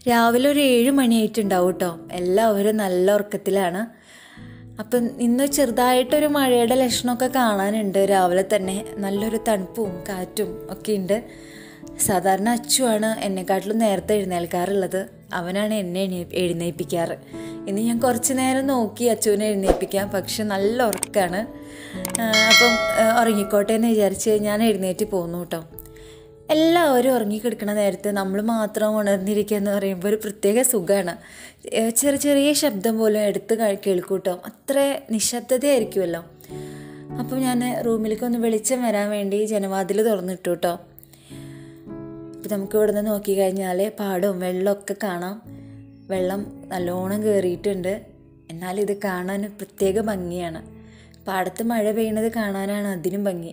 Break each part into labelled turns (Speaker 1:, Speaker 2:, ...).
Speaker 1: രാവിലെ ഒരു ഏഴ് മണിയായിട്ടുണ്ടാവും കേട്ടോ എല്ലാവരും നല്ല ഉറക്കത്തിലാണ് അപ്പം ഇന്ന് ചെറുതായിട്ടൊരു മഴയുടെ ലക്ഷണമൊക്കെ കാണാനുണ്ട് രാവിലെ തന്നെ നല്ലൊരു തണുപ്പും കാറ്റും ഒക്കെ ഉണ്ട് സാധാരണ അച്ചുവാണ് എന്നെക്കാട്ടിലും നേരത്തെ എഴുന്നേൽക്കാറുള്ളത് അവനാണ് എന്നെ എണീ എഴുന്നേൽപ്പിക്കാറ് ഇന്ന് ഞാൻ കുറച്ച് നേരം നോക്കി അച്ചുവിനെ എഴുന്നേൽപ്പിക്കാം പക്ഷെ നല്ല ഉറക്കമാണ് അപ്പം ആ, ഉറങ്ങിക്കോട്ടെ എന്ന് വിചാരിച്ച് ഞാൻ എഴുന്നേറ്റ് പോന്നു കേട്ടോ എല്ലാവരും ഉറങ്ങിക്കിടക്കണ നേരത്ത് നമ്മൾ മാത്രം ഉണർന്നിരിക്കുക എന്ന് പറയുമ്പോൾ ഒരു പ്രത്യേക സുഖമാണ് ചെറിയ ചെറിയ ശബ്ദം പോലും എടുത്ത് കഴി- കേൾക്കും കേട്ടോ അത്ര നിശബ്ദതയായിരിക്കുമല്ലോ അപ്പം ഞാൻ റൂമിലേക്ക് ഒന്ന് വെളിച്ചം വരാൻ വേണ്ടി ജനവാതിൽ തുറന്നിട്ടു കേട്ടോ അപ്പം നമുക്ക് ഇവിടുന്ന് നോക്കിക്കഴിഞ്ഞാൽ പാടവും വെള്ളമൊക്കെ കാണാം വെള്ളം നല്ലോണം കയറിയിട്ടുണ്ട് എന്നാൽ ഇത് കാണാൻ പ്രത്യേക ഭംഗിയാണ് പാടത്ത് മഴ പെയ്യുന്നത് കാണാനാണ് അതിനും ഭംഗി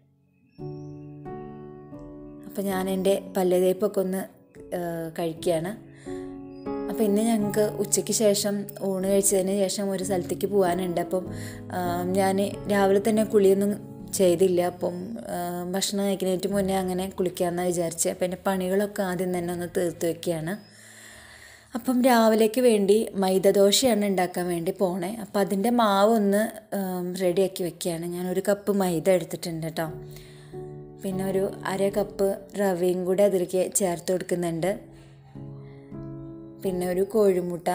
Speaker 1: അപ്പം ഞാൻ എൻ്റെ പല്ലുതേപ്പൊക്കെ ഒന്ന് ആ, കഴിക്കുകയാണ് അപ്പം ഇന്ന് ഞങ്ങൾക്ക് ഉച്ചയ്ക്ക് ശേഷം ഊണ് കഴിച്ചതിന് ശേഷം ഒരു സ്ഥലത്തേക്ക് പോകാനുണ്ട് അപ്പം ഞാൻ രാവിലെ തന്നെ കുളിയൊന്നും ചെയ്തില്ല അപ്പം ആ, ഭക്ഷണം കഴിക്കുന്നതിന് മുന്നേ അങ്ങനെ കുളിക്കാമെന്നാണ് വിചാരിച്ചത് അപ്പം എൻ്റെ പണികളൊക്കെ ആദ്യം തന്നെ ഒന്ന് തീർത്ത് വെക്കുകയാണ് അപ്പം രാവിലേക്ക് വേണ്ടി മൈദദോശയാണ് ഉണ്ടാക്കാൻ വേണ്ടി പോണേ അപ്പം അതിൻ്റെ മാവ് ഒന്ന് റെഡിയാക്കി വെക്കുകയാണ് ഞാൻ ഒരു കപ്പ് മൈദ എടുത്തിട്ടുണ്ട് കേട്ടോ പിന്നെ ഒരു അര കപ്പ് റവയും കൂടെ അതിലേക്ക് ചേർത്ത് കൊടുക്കുന്നുണ്ട് പിന്നെ ഒരു കോഴിമുട്ട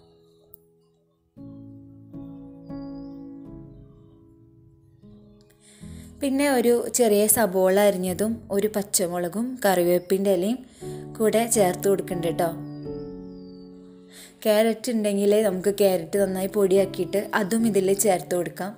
Speaker 1: പിന്നെ ഒരു ചെറിയ സബോള അരിഞ്ഞതും ഒരു പച്ചമുളകും കറിവേപ്പിൻ്റെ ഇലയും കൂടെ ചേർത്ത് കൊടുക്കുന്നുണ്ട് കേട്ടോ ക്യാരറ്റ് ഉണ്ടെങ്കിൽ നമുക്ക് ക്യാരറ്റ് നന്നായി പൊടിയാക്കിയിട്ട് അതും ഇതിൽ ചേർത്ത് കൊടുക്കാം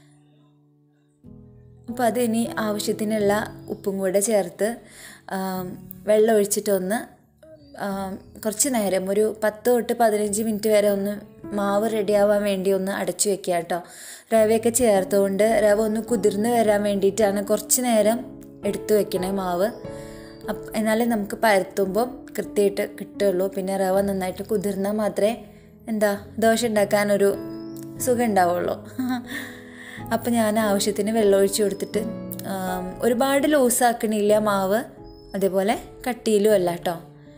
Speaker 1: അപ്പോൾ അത് ഇനി ആവശ്യത്തിനുള്ള ഉപ്പും കൂടെ ചേർത്ത് ആം, വെള്ളം ഒഴിച്ചിട്ടൊന്ന് ആം, കുറച്ച് നേരം ഒരു പത്ത് തൊട്ട് പതിനഞ്ച് മിനിറ്റ് വരെ ഒന്ന് മാവ് റെഡിയാവാൻ വേണ്ടി ഒന്ന് അടച്ചു വെക്കുക കേട്ടോ റവയൊക്കെ ചേർത്തുകൊണ്ട് റവ ഒന്ന് കുതിർന്ന് വരാൻ വേണ്ടിയിട്ടാണ് കുറച്ച് നേരം എടുത്തു വെക്കണേ മാവ് അപ്പ് എന്നാലേ നമുക്ക് പരത്തുമ്പം കൃത്യമായിട്ട് കിട്ടുള്ളൂ പിന്നെ റവ നന്നായിട്ട് കുതിർന്നാൽ മാത്രമേ എന്താ ദോശ ഉണ്ടാക്കാനൊരു സുഖം ഉണ്ടാവുള്ളൂ അപ്പം ഞാൻ ആവശ്യത്തിന് വെള്ളം ഒഴിച്ച് കൊടുത്തിട്ട് ആം, ഒരുപാട് ലൂസാക്കണില്ല മാവ് അതേപോലെ കട്ടിയിലും അല്ല കേട്ടോ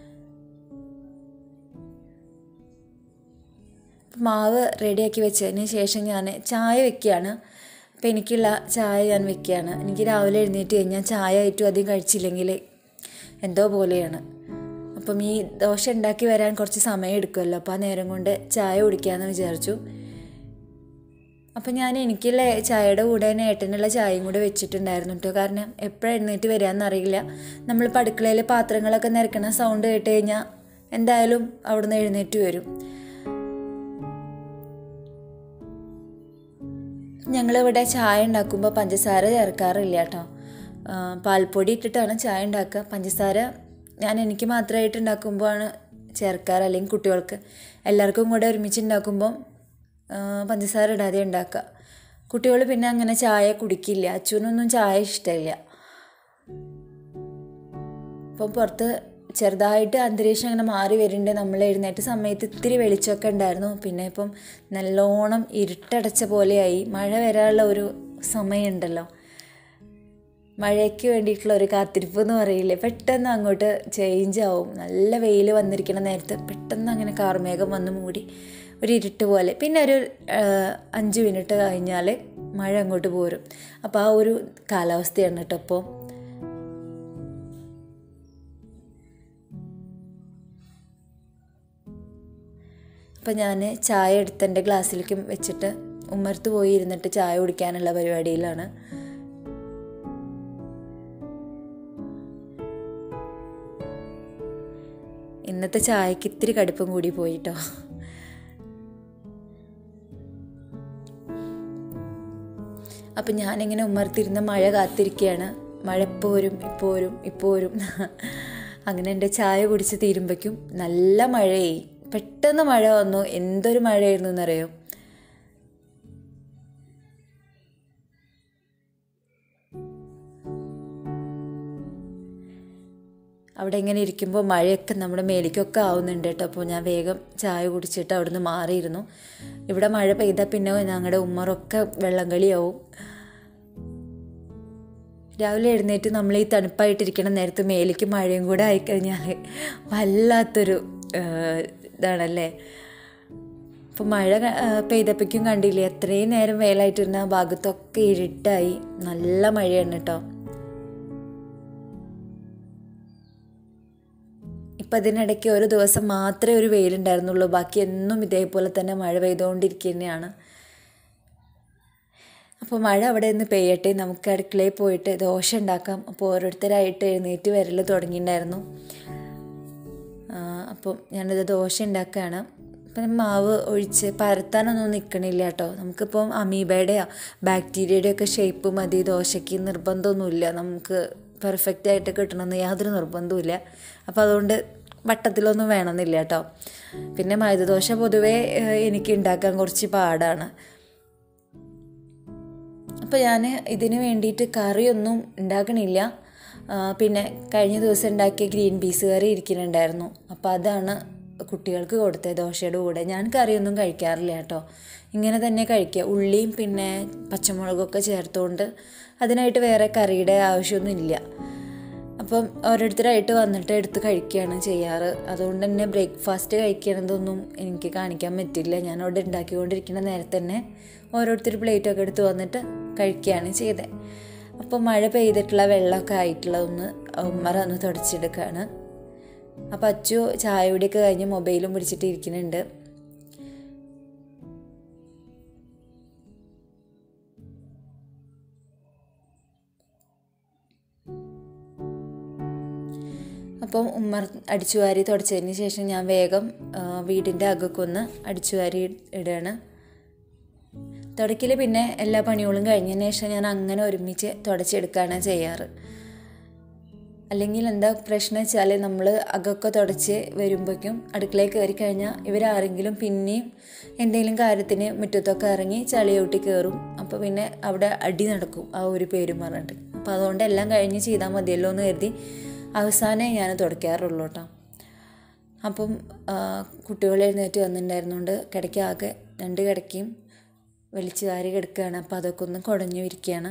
Speaker 1: മാവ് റെഡിയാക്കി വെച്ചതിന് ശേഷം ഞാൻ ചായ വെക്കുകയാണ് അപ്പം എനിക്കുള്ള ചായ ഞാൻ വെക്കുകയാണ് എനിക്ക് രാവിലെ എഴുന്നേറ്റ് കഴിഞ്ഞാൽ ചായ ഏറ്റവും അധികം കഴിച്ചില്ലെങ്കിൽ എന്തോ പോലെയാണ് അപ്പം ഈ ദോശ ഉണ്ടാക്കി വരാൻ കുറച്ച് സമയം എടുക്കുമല്ലോ അപ്പോൾ ആ നേരം കൊണ്ട് ചായ കുടിക്കാമെന്ന് വിചാരിച്ചു അപ്പം ഞാൻ എനിക്കുള്ള ചായയുടെ കൂടെ തന്നെ ഏട്ടനുള്ള ചായയും കൂടെ വെച്ചിട്ടുണ്ടായിരുന്നു കേട്ടോ കാരണം എപ്പോഴും എഴുന്നേറ്റ് വരികയെന്ന് അറിയില്ല നമ്മളിപ്പോൾ അടുക്കളയിൽ പാത്രങ്ങളൊക്കെ നിരക്കണ സൗണ്ട് കേട്ട് കഴിഞ്ഞാൽ എന്തായാലും അവിടുന്ന് എഴുന്നേറ്റ് വരും ഞങ്ങളിവിടെ ചായ ഉണ്ടാക്കുമ്പോൾ പഞ്ചസാര ചേർക്കാറില്ല കേട്ടോ ആ, പാൽപ്പൊടി ഇട്ടിട്ടാണ് ചായ ഉണ്ടാക്കുക പഞ്ചസാര ഞാൻ എനിക്ക് മാത്രമായിട്ട് ഉണ്ടാക്കുമ്പോഴാണ് ചേർക്കാറ് അല്ലെങ്കിൽ കുട്ടികൾക്ക് എല്ലാവർക്കും കൂടെ ഒരുമിച്ച് ഉണ്ടാക്കുമ്പോൾ ആ, പഞ്ചസാര ഇടാതെ ഉണ്ടാക്കുക കുട്ടികൾ പിന്നെ അങ്ങനെ ചായ കുടിക്കില്ല അച്ഛനൊന്നും ചായ ഇഷ്ടമില്ല അപ്പം പുറത്ത് ചെറുതായിട്ട് അന്തരീക്ഷം അങ്ങനെ മാറി വരുന്നുണ്ട് നമ്മൾ എഴുന്നേറ്റ സമയത്ത് ഇത്തിരി വെളിച്ചമൊക്കെ ഉണ്ടായിരുന്നു പിന്നെ ഇപ്പം നല്ലോണം ഇരുട്ടടച്ച പോലെയായി മഴ വരാനുള്ള ഒരു സമയമുണ്ടല്ലോ മഴയ്ക്ക് വേണ്ടിയിട്ടുള്ള ഒരു കാത്തിരിപ്പ് എന്ന് പറയില്ലേ പെട്ടെന്ന് അങ്ങോട്ട് ചേഞ്ച് ആവും നല്ല വെയിൽ വന്നിരിക്കുന്ന നേരത്ത് പെട്ടെന്ന് അങ്ങനെ കാർമേഘം വന്ന് മൂടി ഒരു ഇരുട്ട് പോലെ പിന്നെ ഒരു ആ, അഞ്ച് മിനിറ്റ് കഴിഞ്ഞാൽ മഴ അങ്ങോട്ട് പോരും അപ്പോൾ ആ ഒരു കാലാവസ്ഥയാണ് കേട്ടോ ഇപ്പോൾ അപ്പം ഞാൻ ചായ എടുത്ത് എൻ്റെ ഗ്ലാസ്സിലേക്ക് വെച്ചിട്ട് ഉമ്മർത്ത് പോയി ഇരുന്നിട്ട് ചായ കുടിക്കാനുള്ള പരിപാടിയിലാണ് ഇന്നത്തെ ചായക്ക് ഇത്തിരി കടുപ്പം കൂടി പോയിട്ടോ അപ്പം ഞാനിങ്ങനെ ഉമ്മർത്തിരുന്ന് മഴ കാത്തിരിക്കുകയാണ് മഴ ഇപ്പോൾ വരും ഇപ്പോൾ വരും ഇപ്പോൾ വരും അങ്ങനെ എൻ്റെ ചായ കുടിച്ച് തീരുമ്പോഴേക്കും നല്ല മഴയായി പെട്ടെന്ന് മഴ വന്നു എന്തൊരു മഴയായിരുന്നു എന്നറിയോ അവിടെ ഇങ്ങനെ ഇരിക്കുമ്പോൾ മഴയൊക്കെ നമ്മുടെ മേലേക്കൊക്കെ ആവുന്നുണ്ട് കേട്ടോ അപ്പോൾ ഞാൻ വേഗം ചായ കുടിച്ചിട്ട് അവിടുന്ന് മാറിയിരുന്നു ഇവിടെ മഴ പെയ്താൽ പിന്നെ ഞങ്ങളുടെ ഉമ്മറൊക്കെ വെള്ളം കളിയാവും രാവിലെ എഴുന്നേറ്റ് നമ്മൾ ഈ തണുപ്പായിട്ടിരിക്കണ നേരത്ത് മേലേക്ക് മഴയും കൂടെ ആയിക്കഴിഞ്ഞാൽ വല്ലാത്തൊരു ഏഹ്, ഇതാണല്ലേ അപ്പോൾ മഴ ക- ഏഹ്, പെയ്തപ്പോഴേക്കും കണ്ടില്ലേ എത്രയും നേരം വേലായിട്ടിരുന്ന ആ ഭാഗത്തൊക്കെ ഇരുട്ടായി നല്ല മഴയാണ് കേട്ടോ ഇപ്പം അതിനിടയ്ക്ക് ഒരു ദിവസം മാത്രമേ ഒരു വെയിലുണ്ടായിരുന്നുള്ളൂ ബാക്കി എന്നും ഇതേപോലെ തന്നെ മഴ പെയ്തുകൊണ്ടിരിക്കുന്നതാണ് അപ്പോൾ മഴ അവിടെ നിന്ന് പെയ്യട്ടെ നമുക്ക് അടുക്കളയിൽ പോയിട്ട് ദോശ ഉണ്ടാക്കാം അപ്പോൾ ഓരോരുത്തരായിട്ട് എഴുന്നേറ്റ് വരൽ തുടങ്ങിയിട്ടുണ്ടായിരുന്നു ആ, അപ്പം ഞാനിത് ദോശ ഉണ്ടാക്കുകയാണ് അപ്പം മാവ് ഒഴിച്ച് പരത്താനൊന്നും നിൽക്കണില്ല കേട്ടോ നമുക്കിപ്പം അമീബയുടെയോ ബാക്ടീരിയയുടെ ഒക്കെ ഷേപ്പ് മതി ദോശയ്ക്ക് നിർബന്ധമൊന്നുമില്ല നമുക്ക് പെർഫെക്റ്റ് ആയിട്ട് കിട്ടണമെന്ന് യാതൊരു നിർബന്ധവുമില്ല അപ്പോൾ അതുകൊണ്ട് വട്ടത്തിലൊന്നും വേണമെന്നില്ല കേട്ടോ പിന്നെ മൈദദോശ പൊതുവേ ഏഹ്, എനിക്ക് ഉണ്ടാക്കാൻ കുറച്ച് പാടാണ് അപ്പോൾ ഞാൻ ഇതിന് വേണ്ടിയിട്ട് കറിയൊന്നും ഉണ്ടാക്കണില്ല ആ, പിന്നെ കഴിഞ്ഞ ദിവസം ഉണ്ടാക്കിയ ഗ്രീൻ പീസ് കറി ഇരിക്കുന്നുണ്ടായിരുന്നു അപ്പോൾ അതാണ് കുട്ടികൾക്ക് കൊടുത്തത് ദോശയുടെ കൂടെ ഞാൻ കറിയൊന്നും കഴിക്കാറില്ല കേട്ടോ ഇങ്ങനെ തന്നെ കഴിക്കുക ഉള്ളിയും പിന്നെ പച്ചമുളകൊക്കെ ചേർത്തുകൊണ്ട് അതിനായിട്ട് വേറെ കറിയുടെ ആവശ്യമൊന്നും ഇല്ല അപ്പം ഓരോരുത്തരായിട്ട് വന്നിട്ട് എടുത്ത് കഴിക്കുകയാണ് ചെയ്യാറ് അതുകൊണ്ട് തന്നെ ബ്രേക്ക്ഫാസ്റ്റ് കഴിക്കണതൊന്നും എനിക്ക് കാണിക്കാൻ പറ്റില്ല ഞാൻ അവിടെ ഉണ്ടാക്കിക്കൊണ്ടിരിക്കുന്ന നേരത്തെ തന്നെ ഓരോരുത്തർ പ്ലേറ്റൊക്കെ എടുത്ത് വന്നിട്ട് കഴിക്കുകയാണ് ചെയ്തത് അപ്പോൾ മഴ പെയ്തിട്ടുള്ള വെള്ളമൊക്കെ ആയിട്ടുള്ളതൊന്ന് ഉമ്മറ ഒന്ന് തുടച്ചെടുക്കുകയാണ് അപ്പോൾ അച്ചു ചായ കുടിയൊക്കെ കഴിഞ്ഞ് മൊബൈലും പിടിച്ചിട്ട് ഇരിക്കുന്നുണ്ട് അപ്പം ഉമ്മർ അടിച്ചു വാരി തുടച്ചതിന് ശേഷം ഞാൻ വേഗം ആ, വീടിൻ്റെ അകമൊക്കെ ഒന്ന് അടിച്ചു വാരി ഇടുകയാണ് തുടയ്ക്കൽ പിന്നെ എല്ലാ പണികളും കഴിഞ്ഞതിന് ശേഷം ഞാൻ അങ്ങനെ ഒരുമിച്ച് തുടച്ചെടുക്കുകയാണ് ചെയ്യാറ് അല്ലെങ്കിൽ എന്താ പ്രശ്നം വെച്ചാൽ നമ്മൾ അകമൊക്കെ തുടച്ച് വരുമ്പോഴേക്കും അടുക്കളയിൽ കയറി കഴിഞ്ഞാൽ ഇവരാരെങ്കിലും പിന്നെയും എന്തെങ്കിലും കാര്യത്തിന് മുറ്റത്തൊക്കെ ഇറങ്ങി ചളിയൂട്ടി കയറും അപ്പോൾ പിന്നെ അവിടെ അടി നടക്കും ആ ഒരു പേരും പറഞ്ഞിട്ട് അപ്പോൾ അതുകൊണ്ട് എല്ലാം കഴിഞ്ഞ് ചെയ്താൽ മതിയല്ലോ എന്ന് കരുതി അവസാനമേ ഞാൻ തുടയ്ക്കാറുള്ളൂ കേട്ടോ അപ്പം ആ, കുട്ടികൾ എഴുന്നേറ്റ് വന്നിട്ടുണ്ടായിരുന്നുകൊണ്ട് കിടക്ക ആകെ രണ്ട് കിടക്കയും വലിച്ചു വാരി കിടക്കുകയാണ് അപ്പോൾ അതൊക്കെ ഒന്ന് കുടഞ്ഞു ഇരിക്കുകയാണ്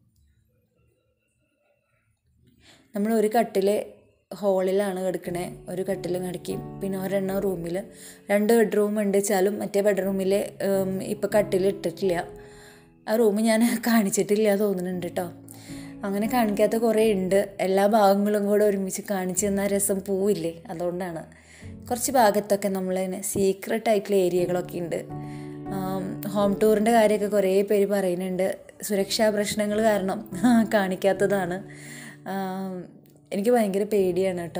Speaker 1: നമ്മൾ ഒരു കട്ടിൽ ഹോളിലാണ് കിടക്കണേ ഒരു കട്ടിലും കിടക്കും പിന്നെ ഒരെണ്ണം റൂമിൽ രണ്ട് ബെഡ്റൂം ഉണ്ട് വെച്ചാലും മറ്റേ ബെഡ്റൂമിൽ ഇപ്പോൾ കട്ടിൽ ഇട്ടിട്ടില്ല ആ റൂം ഞാൻ കാണിച്ചിട്ടില്ല തോന്നുന്നുണ്ട് കേട്ടോ അങ്ങനെ കാണിക്കാത്ത കുറേ ഉണ്ട് എല്ലാ ഭാഗങ്ങളും കൂടെ ഒരുമിച്ച് കാണിച്ചു തന്നാൽ രസം പോവില്ലേ അതുകൊണ്ടാണ് കുറച്ച് ഭാഗത്തൊക്കെ നമ്മൾ സീക്രട്ട് ആയിട്ടുള്ള ഏരിയകളൊക്കെ ഉണ്ട് ഹോം ടൂറിൻ്റെ കാര്യമൊക്കെ കുറേ പേര് പറയുന്നുണ്ട് സുരക്ഷാ പ്രശ്നങ്ങൾ കാരണം കാണിക്കാത്തതാണ് ആം, എനിക്ക് ഭയങ്കര പേടിയാണ് കേട്ടോ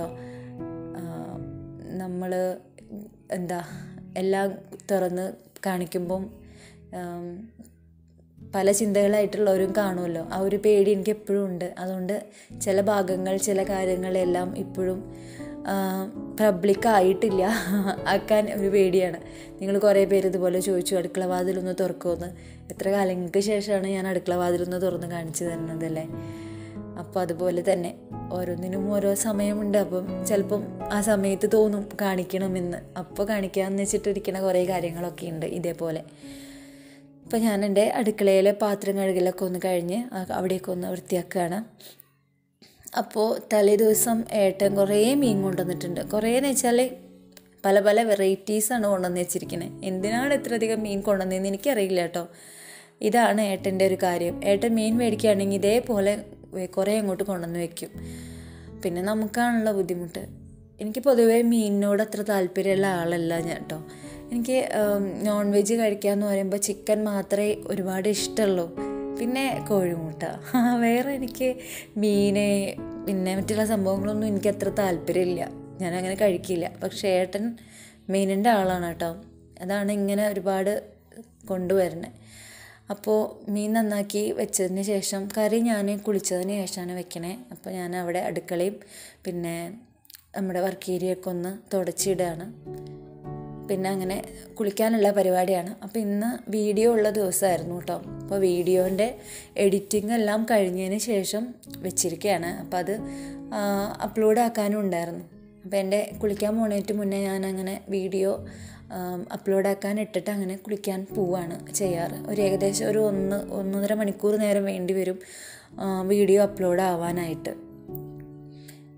Speaker 1: നമ്മൾ എന്താ എല്ലാം തുറന്ന് കാണിക്കുമ്പം ആം, പല ചിന്തകളായിട്ടുള്ളവരും കാണുമല്ലോ ആ ഒരു പേടി എനിക്ക് എപ്പോഴും ഉണ്ട് അതുകൊണ്ട് ചില ഭാഗങ്ങൾ ചില കാര്യങ്ങളെല്ലാം ഇപ്പോഴും പബ്ലിക് ആയിട്ടില്ല ആക്കാൻ ഒരു പേടിയാണ് നിങ്ങൾ കുറേ പേര് ഇതുപോലെ ചോദിച്ചു അടുക്കള വാതിലൊന്ന് തുറക്കുമെന്ന് എത്ര കാലങ്ങൾക്ക് ശേഷമാണ് ഞാൻ അടുക്കള വാതിലൊന്ന് തുറന്ന് കാണിച്ചു തരുന്നതല്ലേ അപ്പോൾ അതുപോലെ തന്നെ ഓരോന്നിനും ഓരോ സമയമുണ്ട് അപ്പം ചിലപ്പം ആ സമയത്ത് തോന്നും കാണിക്കണമെന്ന് അപ്പോൾ കാണിക്കാമെന്ന് വെച്ചിട്ടിരിക്കുന്ന കുറേ കാര്യങ്ങളൊക്കെ ഉണ്ട് ഇതേപോലെ അപ്പോൾ ഞാൻ എൻ്റെ അടുക്കളയിലെ പാത്രം കഴുകലൊക്കെ ഒന്ന് കഴിഞ്ഞ് ആ- അവിടെയൊക്കെ ഒന്ന് വൃത്തിയാക്കുകയാണ് അപ്പോൾ തലേ ദിവസം ഏട്ടൻ കുറേ മീൻ കൊണ്ടുവന്നിട്ടുണ്ട് കുറേ എന്ന് വെച്ചാൽ പല പല വെറൈറ്റീസാണ് കൊണ്ടുവന്ന് വെച്ചിരിക്കുന്നത് എന്തിനാണ് ഇത്രയധികം മീൻ കൊണ്ടുവന്നതെന്ന് എനിക്കറിയില്ല കേട്ടോ ഇതാണ് ഏട്ടൻ്റെ ഒരു കാര്യം ഏട്ടൻ മീൻ മേടിക്കുകയാണെങ്കിൽ ഇതേപോലെ വെ- കുറേ അങ്ങോട്ട് കൊണ്ടുവന്ന് വെക്കും പിന്നെ നമുക്കാണുള്ള ബുദ്ധിമുട്ട് എനിക്ക് പൊതുവേ മീനിനോട് അത്ര താല്പര്യമുള്ള ആളല്ല ഞാൻ കേട്ടോ എനിക്ക് നോൺ വെജ് കഴിക്കാമെന്ന് പറയുമ്പോൾ ചിക്കൻ മാത്രമേ ഒരുപാട് ഇഷ്ടമുള്ളൂ പിന്നെ കോഴിമുട്ട വേറെ എനിക്ക് മീൻ പിന്നെ മറ്റുള്ള സംഭവങ്ങളൊന്നും എനിക്ക് അത്ര താല്പര്യമില്ല ഞാനങ്ങനെ കഴിക്കില്ല പക്ഷേ ഏട്ടൻ മീനിൻ്റെ ആളാണ് കേട്ടോ അതാണ് ഇങ്ങനെ ഒരുപാട് കൊണ്ടുവരുന്നത് അപ്പോൾ മീൻ നന്നാക്കി വെച്ചതിന് ശേഷം കറി ഞാൻ കുളിച്ചതിന് ശേഷമാണ് വെക്കണേ അപ്പോൾ ഞാൻ അവിടെ അടുക്കളയും പിന്നെ നമ്മുടെ വർക്ക് ഏരിയയൊക്കെ ഒന്ന് തുടച്ചിടുകയാണ് പിന്നെ അങ്ങനെ കുളിക്കാനുള്ള പരിപാടിയാണ് അപ്പോൾ ഇന്ന് വീഡിയോ ഉള്ള ദിവസമായിരുന്നു കേട്ടോ അപ്പോൾ വീഡിയോൻ്റെ എഡിറ്റിംഗ് എല്ലാം കഴിഞ്ഞതിന് ശേഷം വെച്ചിരിക്കുകയാണ് അപ്പോൾ അത് അപ്ലോഡ് ആക്കാനും ഉണ്ടായിരുന്നു അപ്പോൾ എൻ്റെ കുളിക്കാൻ പോണേറ്റ് മുന്നേ ഞാൻ അങ്ങനെ വീഡിയോ അപ്ലോഡ് ആക്കാൻ ഇട്ടിട്ട് അങ്ങനെ കുളിക്കാൻ പോവാണ് ചെയ്യാറ് ഒരു ഏകദേശം ഒരു ഒന്ന് ഒന്നര മണിക്കൂർ നേരം വേണ്ടി വരും വീഡിയോ അപ്ലോഡ് ആവാനായിട്ട്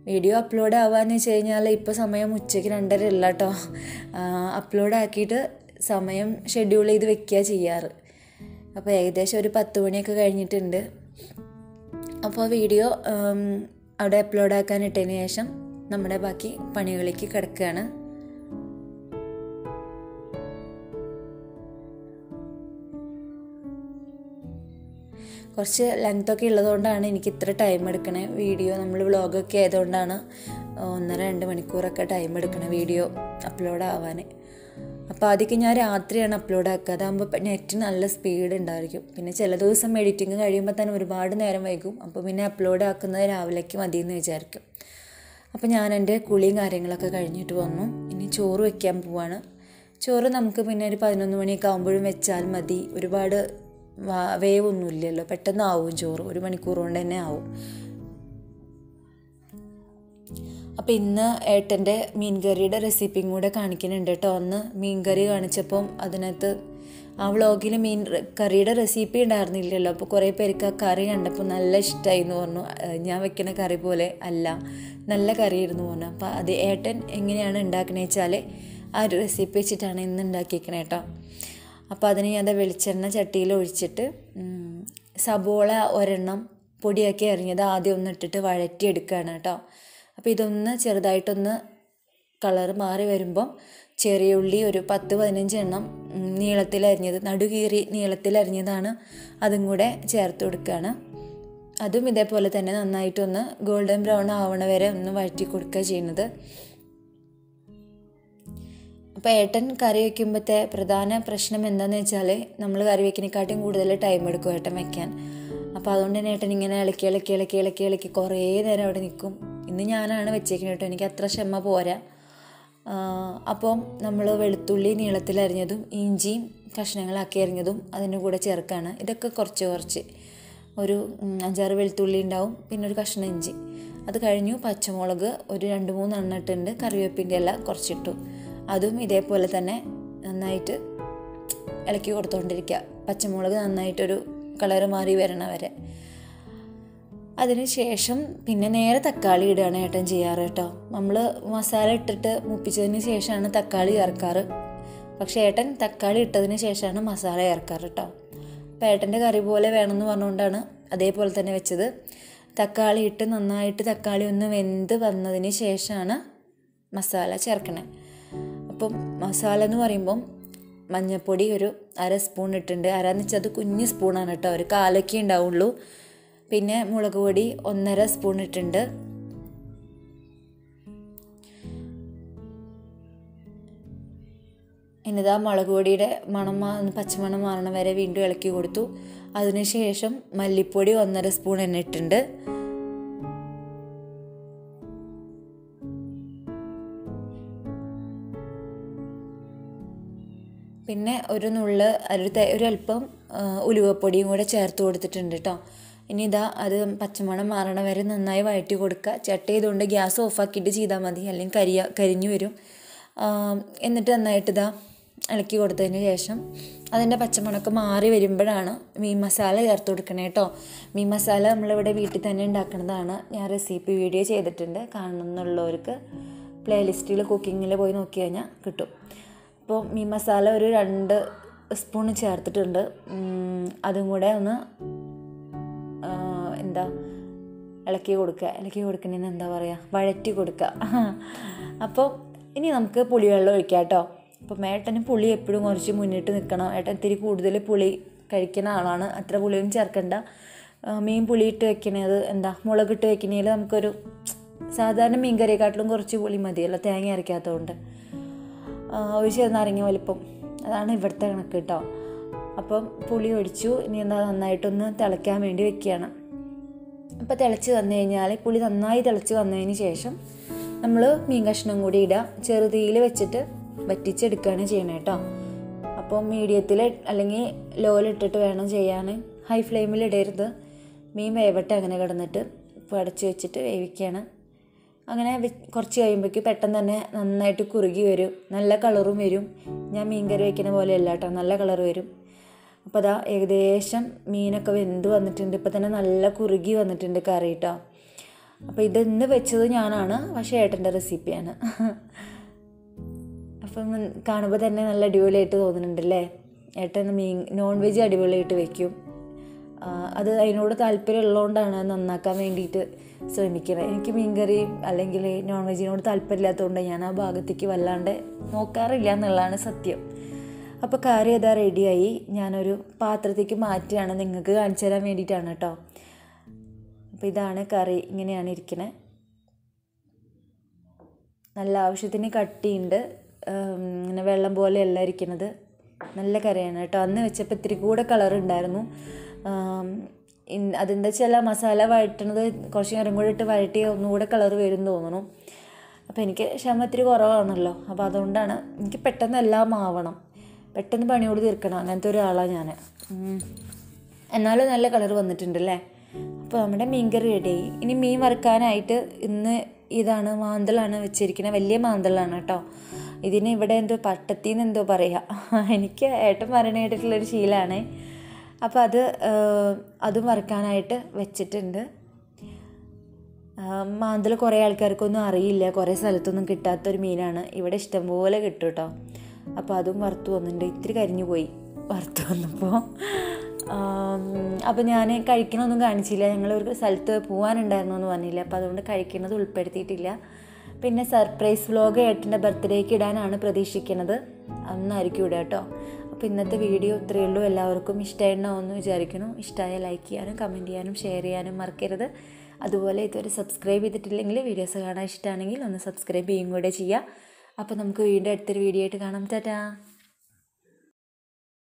Speaker 1: വീഡിയോ അപ്ലോഡ് ആവാന്ന് വെച്ച് കഴിഞ്ഞാൽ ഇപ്പോൾ സമയം ഉച്ചയ്ക്ക് രണ്ടര അല്ല കേട്ടോ അപ്ലോഡ് ആക്കിയിട്ട് സമയം ഷെഡ്യൂൾ ചെയ്ത് വെക്കുക ചെയ്യാറ് അപ്പോൾ ഏകദേശം ഒരു പത്ത് മണിയൊക്കെ കഴിഞ്ഞിട്ടുണ്ട് അപ്പോൾ വീഡിയോ ഉം, അവിടെ അപ്ലോഡ് ആക്കാൻ ഇട്ടതിന് ശേഷം നമ്മുടെ ബാക്കി പണികളിലേക്ക് കിടക്കുകയാണ് കുറച്ച് ലെങ്ത് ഒക്കെ ഉള്ളതുകൊണ്ടാണ് എനിക്ക് ഇത്ര ടൈം എടുക്കണേ വീഡിയോ നമ്മൾ വ്ളോഗൊക്കെ ആയതുകൊണ്ടാണ് ഒന്നര രണ്ട് മണിക്കൂറൊക്കെ ടൈം എടുക്കണേ വീഡിയോ അപ്ലോഡ് ആവാൻ അപ്പോൾ ആദ്യമൊക്കെ ഞാൻ രാത്രിയാണ് അപ്ലോഡ് ആക്കുക അതാകുമ്പോൾ നെറ്റ് നല്ല സ്പീഡ് ഉണ്ടായിരിക്കും പിന്നെ ചില ദിവസം എഡിറ്റിങ് കഴിയുമ്പോൾ തന്നെ ഒരുപാട് നേരം വൈകും അപ്പോൾ പിന്നെ അപ്ലോഡ് ആക്കുന്നത് രാവിലേക്ക് മതിയെന്ന് വിചാരിക്കും അപ്പോൾ ഞാൻ എൻ്റെ കുളിയും കാര്യങ്ങളൊക്കെ കഴിഞ്ഞിട്ട് വന്നു ഇനി ചോറ് വെക്കാൻ പോവാണ് ചോറ് നമുക്ക് പിന്നെ ഒരു പതിനൊന്ന് മണിയൊക്കെ ആകുമ്പോഴും വെച്ചാൽ മതി ഒരുപാട് വാ- വേവൊന്നുമില്ലല്ലോ പെട്ടെന്ന് ആവും ചോറ് ഒരു മണിക്കൂർ കൊണ്ട് തന്നെ ആവും അപ്പം ഇന്ന് ഏട്ടൻ്റെ മീൻകറിയുടെ റെസിപ്പിയും കൂടെ കാണിക്കുന്നുണ്ട് കേട്ടോ അന്ന് മീൻകറി കാണിച്ചപ്പം അതിനകത്ത് ആ വ്ളോഗിൽ മീൻ റെ- കറിയുടെ റെസിപ്പി ഉണ്ടായിരുന്നില്ലല്ലോ അപ്പോൾ കുറേ പേർക്ക് ആ കറി കണ്ടപ്പോൾ നല്ല ഇഷ്ടമായി എന്ന് പറഞ്ഞു "ഏഹ് ഞാൻ വെക്കുന്ന കറി പോലെ അല്ല നല്ല കറിയായിരുന്നു പറഞ്ഞു അപ്പോൾ അത് ഏട്ടൻ എങ്ങനെയാണ് ഉണ്ടാക്കണേ വെച്ചാൽ ആ ഒരു റെസിപ്പി വെച്ചിട്ടാണ് ഇന്ന് ഉണ്ടാക്കിയേക്കണേ കേട്ടോ അപ്പോൾ അതിന് ഞാൻ ദാ വെളിച്ചെണ്ണ ചട്ടിയിൽ ഒഴിച്ചിട്ട് ഉം, സബോള ഒരെണ്ണം പൊടിയാക്കി അരിഞ്ഞത് ആദ്യം ഒന്ന് ഇട്ടിട്ട് വഴറ്റിയെടുക്കുകയാണ് കേട്ടോ അപ്പോൾ ഇതൊന്ന് ചെറുതായിട്ടൊന്ന് കളർ മാറി വരുമ്പം ചെറിയ ഉള്ളി ഒരു പത്ത് പതിനഞ്ച് എണ്ണം ഉം, നീളത്തിലരിഞ്ഞത് നടുകീറി നീളത്തിലരിഞ്ഞതാണ് അതും കൂടെ ചേർത്ത് കൊടുക്കുകയാണ് അതും ഇതേപോലെ തന്നെ നന്നായിട്ടൊന്ന് ഗോൾഡൻ ബ്രൗൺ ആവണ വരെ ഒന്ന് വഴറ്റി കൊടുക്കുക ചെയ്യുന്നത് അപ്പോൾ ഏട്ടൻ കറി വയ്ക്കുമ്പോഴത്തെ പ്രധാന പ്രശ്നം എന്താണെന്ന് വെച്ചാൽ നമ്മൾ കറി വയ്ക്കുന്നതിനെക്കാട്ടും കൂടുതൽ ടൈം എടുക്കും ഏട്ടൻ വെക്കാൻ അപ്പോൾ അതുകൊണ്ട് തന്നെ ഏട്ടൻ ഇങ്ങനെ ഇളക്കി ഇളക്കി ഇളക്കി ഇളക്കി ഇളക്കി കുറേ നേരം അവിടെ നിൽക്കും ഇന്ന് ഞാനാണ് വെച്ചേക്കുന്നത് കേട്ടോ എനിക്ക് അത്ര ക്ഷമ പോരാ ആ, അപ്പം നമ്മൾ വെളുത്തുള്ളി നീളത്തിലരിഞ്ഞതും ഇഞ്ചിയും കഷ്ണങ്ങളാക്കി അരിഞ്ഞതും അതിൻ്റെ കൂടെ ചേർക്കുകയാണ് ഇതൊക്കെ കുറച്ച് കുറച്ച് ഒരു ഉം, അഞ്ചാറ് വെളുത്തുള്ളി ഉണ്ടാവും പിന്നെ ഒരു കഷ്ണം ഇഞ്ചി അത് കഴിഞ്ഞു പച്ചമുളക് ഒരു രണ്ട് മൂന്ന് എണ്ണം ഇട്ടുണ്ട് കറിവേപ്പിൻ്റെ എല്ലാം കുറച്ചിട്ടു അതും ഇതേപോലെ തന്നെ നന്നായിട്ട് ഇളക്കി കൊടുത്തുകൊണ്ടിരിക്കുക പച്ചമുളക് നന്നായിട്ടൊരു കളറ് മാറി വരണ വരെ അതിന് ശേഷം പിന്നെ നേരെ തക്കാളി ഇടുകയാണ് ഏട്ടൻ ചെയ്യാറ് കേട്ടോ നമ്മൾ മസാല ഇട്ടിട്ട് മുപ്പിച്ചതിന് ശേഷമാണ് തക്കാളി ചേർക്കാറ് പക്ഷേ ഏട്ടൻ തക്കാളി ഇട്ടതിന് ശേഷമാണ് മസാല ചേർക്കാറ് കേട്ടോ അപ്പോൾ ഏട്ടൻ്റെ കറി പോലെ വേണമെന്ന് പറഞ്ഞുകൊണ്ടാണ് അതേപോലെ തന്നെ വെച്ചത് തക്കാളി ഇട്ട് നന്നായിട്ട് തക്കാളി ഒന്ന് വെന്ത് വന്നതിന് ശേഷമാണ് മസാല ചേർക്കണേ അപ്പം മസാല എന്ന് പറയുമ്പം മഞ്ഞൾപ്പൊടി ഒരു അര സ്പൂൺ ഇട്ടിട്ടുണ്ട് അരന്ന് വെച്ചാൽ അത് കുഞ്ഞ് സ്പൂണാണ് കേട്ടോ ഒരു കാലൊക്കെ ഉണ്ടാവുള്ളൂ പിന്നെ മുളക് പൊടി ഒന്നര സ്പൂൺ ഇട്ടിട്ടുണ്ട് എന്നിതാ മുളക് പൊടിയുടെ മണം മാ പച്ചമണം മാറണ വരെ വീണ്ടും ഇളക്കി കൊടുത്തു അതിനുശേഷം മല്ലിപ്പൊടി ഒന്നര സ്പൂൺ എണ്ണ ഇട്ടിട്ടുണ്ട് പിന്നെ ഒരു നുള്ള് ഒരു തെ- ഒരു അല്പം ആ, ഉലുവപ്പൊടിയും കൂടെ ചേർത്ത് കൊടുത്തിട്ടുണ്ട് കേട്ടോ ഇനി ഇതാ അത് പച്ചമണം മാറണ വരെ നന്നായി വഴറ്റി കൊടുക്കുക ചട്ടി ചെയ്തുകൊണ്ട് ഗ്യാസ് ഓഫാക്കിയിട്ട് ചെയ്താൽ മതി അല്ലെങ്കിൽ കരിയ കരിഞ്ഞു വരും ആ, എന്നിട്ട് നന്നായിട്ട് ഇതാ ഇളക്കി കൊടുത്തതിന് ശേഷം അതിൻ്റെ പച്ചമണക്ക് മാറി വരുമ്പോഴാണ് മീൻ മസാല ചേർത്ത് കൊടുക്കണേ കേട്ടോ മീൻ മസാല നമ്മളിവിടെ വീട്ടിൽ തന്നെ ഉണ്ടാക്കുന്നതാണ് ഞാൻ റെസിപ്പി വീഡിയോ ചെയ്തിട്ടുണ്ട് കാണണമെന്നുള്ളവർക്ക് പ്ലേലിസ്റ്റിൽ കുക്കിങ്ങിൽ പോയി നോക്കി കഴിഞ്ഞാൽ കിട്ടും അപ്പോൾ മീൻ മസാല ഒരു രണ്ട് സ്പൂൺ ചേർത്തിട്ടുണ്ട് ഉം, അതും കൂടെ ഒന്ന് ആ, എന്താ ഇളക്കി കൊടുക്കുക ഇളക്കി കൊടുക്കുന്നതിന് എന്താ പറയുക വഴറ്റി കൊടുക്കുക അപ്പോൾ ഇനി നമുക്ക് പുളിവെള്ളം ഒഴിക്കാം കേട്ടോ അപ്പം ഏട്ടന് പുളി എപ്പോഴും കുറച്ച് മുന്നിട്ട് നിൽക്കണം ഏട്ടൻ ഇത്തിരി കൂടുതൽ പുളി കഴിക്കുന്ന ആളാണ് അത്ര പുളിയും ചേർക്കണ്ട ആ, മീൻ പുളിയിട്ട് വെക്കണത് എന്താ മുളകിട്ട് വെക്കണേൽ നമുക്കൊരു സാധാരണ മീൻ കറിയെക്കാട്ടിലും കുറച്ച് പുളി മതിയല്ലോ തേങ്ങ അരയ്ക്കാത്തതുകൊണ്ട് ആ, ഒരു ചെറുനാരങ്ങ വലിപ്പം അതാണ് ഇവിടുത്തെ കണക്ക് കേട്ടോ അപ്പം പുളി ഒഴിച്ചു ഇനി എന്താ നന്നായിട്ടൊന്ന് തിളയ്ക്കാൻ വേണ്ടി വെക്കുകയാണ് അപ്പോൾ തിളച്ച് വന്നു കഴിഞ്ഞാൽ പുളി നന്നായി തിളച്ച് വന്നതിന് ശേഷം നമ്മൾ മീൻ കഷ്ണം കൂടി ഇടുക ചെറുതീയിൽ വെച്ചിട്ട് വറ്റിച്ചെടുക്കുകയാണ് ചെയ്യണത് കേട്ടോ അപ്പോൾ മീഡിയത്തിൽ അല്ലെങ്കിൽ ലോയിലിട്ടിട്ട് വേണം ചെയ്യാൻ ഹൈ ഫ്ലെയിമിൽ ഇടരുത് മീൻ വേവട്ടെ അങ്ങനെ കിടന്നിട്ട് ഇപ്പോൾ അടച്ച് വെച്ചിട്ട് വേവിക്കുകയാണ് അങ്ങനെ വെ- കുറച്ച് കഴിയുമ്പോഴേക്ക് പെട്ടെന്ന് തന്നെ നന്നായിട്ട് കുറുകി വരും നല്ല കളറും വരും ഞാൻ മീൻ കറി വയ്ക്കുന്ന പോലെയല്ല കേട്ടോ നല്ല കളർ വരും അപ്പോൾ അതാ ഏകദേശം മീനൊക്കെ വെന്ത് വന്നിട്ടുണ്ട് ഇപ്പോൾ തന്നെ നല്ല കുറുകി വന്നിട്ടുണ്ട് കറി കേട്ടോ അപ്പോൾ ഇത് ഇന്ന് വെച്ചത് ഞാനാണ് പക്ഷേ ഏട്ടൻ്റെ റെസിപ്പിയാണ് അപ്പം കാണുമ്പോൾ തന്നെ നല്ല അടിപൊളിയായിട്ട് തോന്നുന്നുണ്ടല്ലേ ഏട്ടൻ മീൻ നോൺ വെജ് അടിപൊളിയായിട്ട് വെക്കും ആ, അത് അതിനോട് താല്പര്യം ഉള്ളതുകൊണ്ടാണ് നന്നാക്കാൻ വേണ്ടിയിട്ട് ശ്രമിക്കുന്നത് എനിക്ക് മീൻകറി അല്ലെങ്കിൽ നോൺ വെജിനോട് താല്പര്യമില്ലാത്തതുകൊണ്ട് ഞാൻ ആ ഭാഗത്തേക്ക് വല്ലാണ്ട് നോക്കാറില്ല എന്നുള്ളതാണ് സത്യം അപ്പോൾ കറി അതാ റെഡിയായി ഞാനൊരു പാത്രത്തേക്ക് മാറ്റിയാണ് നിങ്ങൾക്ക് കാണിച്ചു തരാൻ വേണ്ടിയിട്ടാണ് കേട്ടോ അപ്പോൾ ഇതാണ് കറി ഇങ്ങനെയാണ് ഇരിക്കണേ നല്ല ആവശ്യത്തിന് കട്ടിയുണ്ട് ഉം, ഇങ്ങനെ വെള്ളം പോലെയല്ല ഇരിക്കുന്നത് നല്ല കറിയാണ് കേട്ടോ അന്ന് വെച്ചപ്പോൾ ഇത്തിരി കൂടെ കളർ ഉണ്ടായിരുന്നു ആം, ഇൻ- അതെന്താ വെച്ചാൽ ആ മസാല വഴറ്റണത് കുറച്ച് നേരം കൂടെ ഇട്ട് വഴറ്റി ഒന്നുകൂടെ കളർ വരും എന്ന് തോന്നുന്നു അപ്പോൾ എനിക്ക് ക്ഷമ ഇത്തിരി കുറവാണല്ലോ അപ്പോൾ അതുകൊണ്ടാണ് എനിക്ക് പെട്ടെന്ന് എല്ലാം ആവണം പെട്ടെന്ന് പണിയോട് തീർക്കണം അങ്ങനത്തെ ഒരാളാണ് ഞാൻ എന്നാലും നല്ല കളർ വന്നിട്ടുണ്ടല്ലേ അപ്പോൾ നമ്മുടെ മീൻകറി റെഡിയായി ഇനി മീൻ വറുക്കാനായിട്ട് ഇന്ന് ഇതാണ് മാന്തളാണ് വെച്ചിരിക്കുന്നത് വലിയ മാന്തളാണ് കേട്ടോ ഇതിന് ഇവിടെ എന്തോ പട്ടത്തിന്ന് എന്തോ പറയുക എനിക്ക് ഏട്ടൻ പറയണ കേട്ടിട്ടുള്ളൊരു ശീലമാണ് അപ്പോൾ അത് ആ, അതും വറുക്കാനായിട്ട് വെച്ചിട്ടുണ്ട് മാന്തൽ കുറേ ആൾക്കാർക്കൊന്നും അറിയില്ല കുറേ സ്ഥലത്തൊന്നും കിട്ടാത്തൊരു മീനാണ് ഇവിടെ ഇഷ്ടംപോലെ കിട്ടും കേട്ടോ അപ്പോൾ അതും വറുത്ത് വന്നിട്ടുണ്ട് ഇത്തിരി കരിഞ്ഞു പോയി വറുത്ത് വന്നപ്പോൾ അപ്പോൾ ഞാൻ കഴിക്കണമൊന്നും കാണിച്ചില്ല ഞങ്ങൾ ഒരു സ്ഥലത്ത് പോകാനുണ്ടായിരുന്നു എന്ന് പറഞ്ഞില്ല അപ്പോൾ അതുകൊണ്ട് കഴിക്കുന്നത് ഉൾപ്പെടുത്തിയിട്ടില്ല പിന്നെ സർപ്രൈസ് വ്ലോഗ് ഏട്ടൻ്റെ ബർത്ത്ഡേക്ക് ഇടാനാണ് പ്രതീക്ഷിക്കുന്നത് അന്നായിരിക്കും ഇടുക കേട്ടോ അപ്പോൾ ഇന്നത്തെ വീഡിയോ ഇത്രയേ ഉള്ളൂ എല്ലാവർക്കും ഇഷ്ടമായിട്ടുണ്ടാവുമെന്ന് വിചാരിക്കുന്നു ഇഷ്ടമായ ലൈക്ക് ചെയ്യാനും കമൻറ്റ് ചെയ്യാനും ഷെയർ ചെയ്യാനും മറക്കരുത് അതുപോലെ ഇതുവരെ സബ്സ്ക്രൈബ് ചെയ്തിട്ടില്ലെങ്കിൽ വീഡിയോസ് കാണാൻ ഇഷ്ടമാണെങ്കിൽ ഒന്ന് സബ്സ്ക്രൈബ് ചെയ്യും കൂടെ ചെയ്യുക അപ്പോൾ നമുക്ക് വീണ്ടും അടുത്തൊരു വീഡിയോ ആയിട്ട് കാണാം ടാറ്റാ